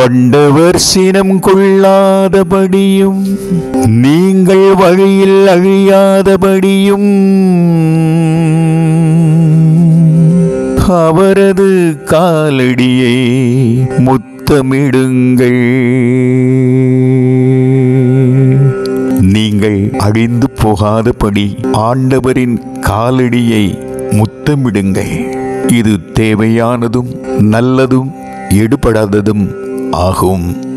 ஆண்டவர் சினம் கொள்ளாதபடியும் நீங்கள் வழியில் அழியாதபடியும் அவரது காலடியை முத்தமிடுங்கள் நீங்கள் அழிந்து போகாதபடி ஆண்டவரின் காலடியை முத்தமிடுங்கள் இது தேவையானதும் நல்லதும் எடுபடாததும் ஆகும்